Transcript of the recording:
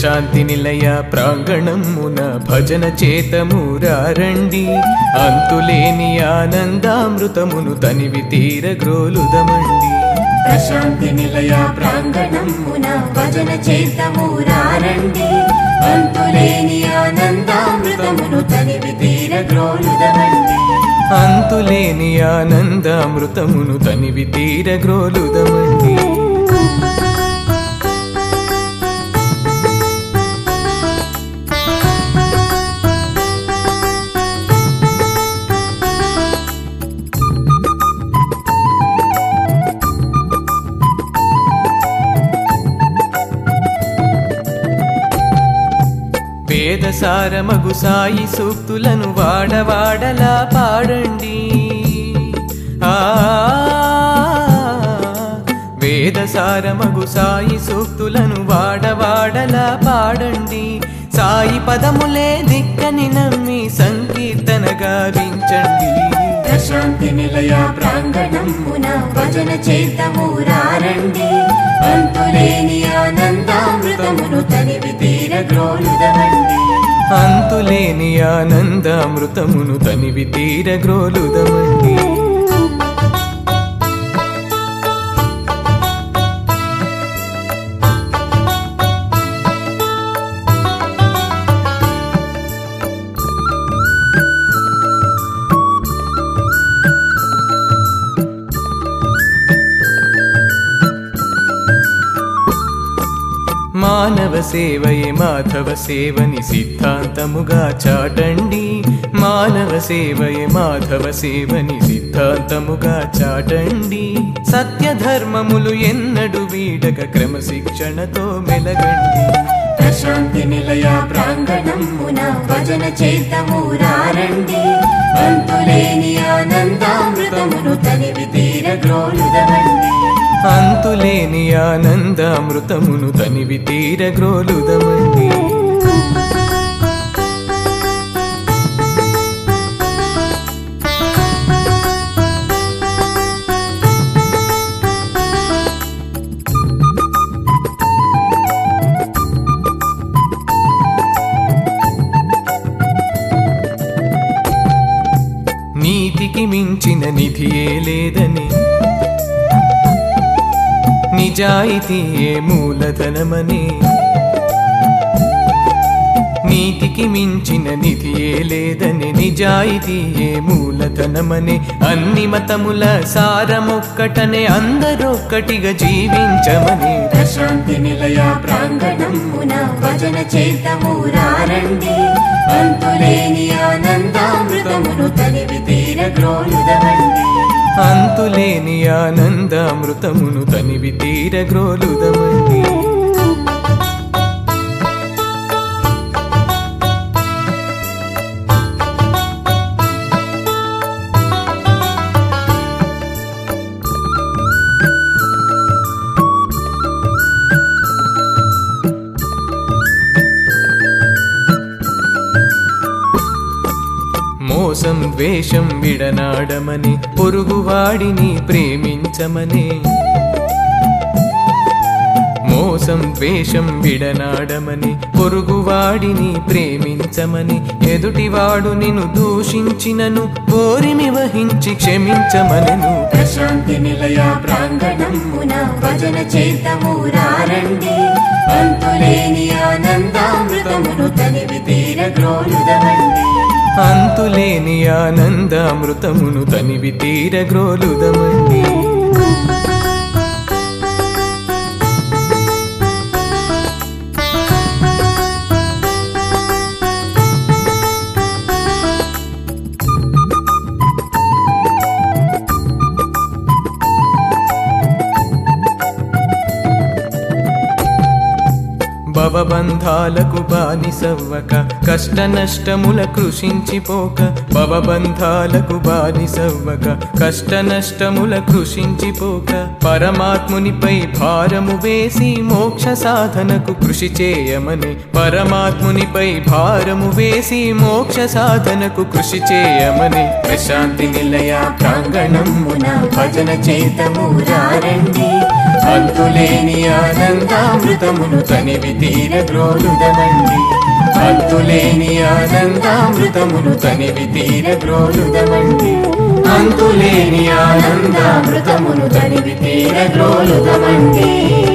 ప్రశాంతి నిలయ ప్రాంగణమున భజన చేతమురారండి అంతులేని ఆనందామృతమును తనివి తీర గ్రోలుదమండి ప్రశాంతి నిలయ ప్రాంగణమున భజన చేతమురారండి అంతులేని ఆనందామృతమును తనివి తీర గ్రోలుదమండి అంతులేని ఆనందామృతమును తనివి తీర గ్రోలుదమండి వేదసారమగు సాయి సూక్తులను వాడవాడలా పాడండి ఆ వేదసారమగు సాయి సూక్తులను వాడవాడలా పాడండి సాయి పదములే దిక్కని నమ్మి సంకీర్తన గావించండి ప్రశాంతి నిలయ ప్రాంగణమున భజన చేతమురారండి అంతులేని ఆనందామృతమును తనివి తీర గ్రోలుదమండి అంతులేని ఆనందామృతమును తనివి తీర గ్రోలుదమండి మానవ సేవయే మాధవ సేవని సిద్ధాంతముగా చాటండి మానవ సేవయే మాధవ సేవని సిద్ధాంతముగా చాటండి సత్య ధర్మములు ఎన్నడు వీడక క్రమశిక్షణతో మెలగండి ప్రశాంతి నిలయ ప్రాంగణమున భజన చేతమురారండి అంతులేని ఆనందామృతమును తనివి తీర గ్రోలుదమండి అంతులేని ఆనందామృతమును తనివి తీర గ్రోలుదమండి నీతికి మించిన నిధియే లేదని నిజాయితీయే మూలధనమని నీతికి మించిన నిధియే లేదని నిజాయితీయే మూలధనమని అన్ని మతముల సారమొక్కటనే అందరొక్కటిగా జీవించమని ప్రశాంతి నిలయ ప్రాంగణమున భజన చేతమురారండి అంతులేని ఆనందామృతమును తనివి తీర గ్రోలుదమండి అంతులేని ఆనందామృతమును తనివి తీర గ్రోలుదమండి మోసం ద్వేషం విడనాడమని పొరుగువాడిని ప్రేమించమని మోసం ద్వేషం విడనాడమని పొరుగువాడిని ప్రేమించమని ఎదుటివాడు నిన్ను దూషించినను కోరిమి వహించి క్షమించమనను ప్రశాంతి నిలయ ప్రాంగణమున భజన చేతమురారండి అంతులేని ఆనందామృతమును తనివి తీర గ్రోలుదమండి అంతులేని ఆనందామృతమును తనివి తీర గ్రోలుదమండి భవబంధాలకు బానిసవ్వక కష్ట నష్టముల కృషించిపోక భవబంధాలకు బానిసవ్వక కష్ట నష్టముల కృషించిపోక పరమాత్మునిపై భారము వేసి మోక్ష సాధనకు కృషి చేయమని పరమాత్మునిపై భారము వేసి మోక్ష సాధనకు కృషి చేయమని ప్రశాంతి నిలయ ప్రాంగణమున ప్రాంగణమున భజన చేతమురారండి అంతులేని ఆనందామృతమును తనివి తీర గ్రోలుదమండి అంతులేని ఆనందామృతమును తనివి తీర గ్రోలుదమండి అంతులేని ఆనందామృతమును తనివి తీర గ్రోలుదమండి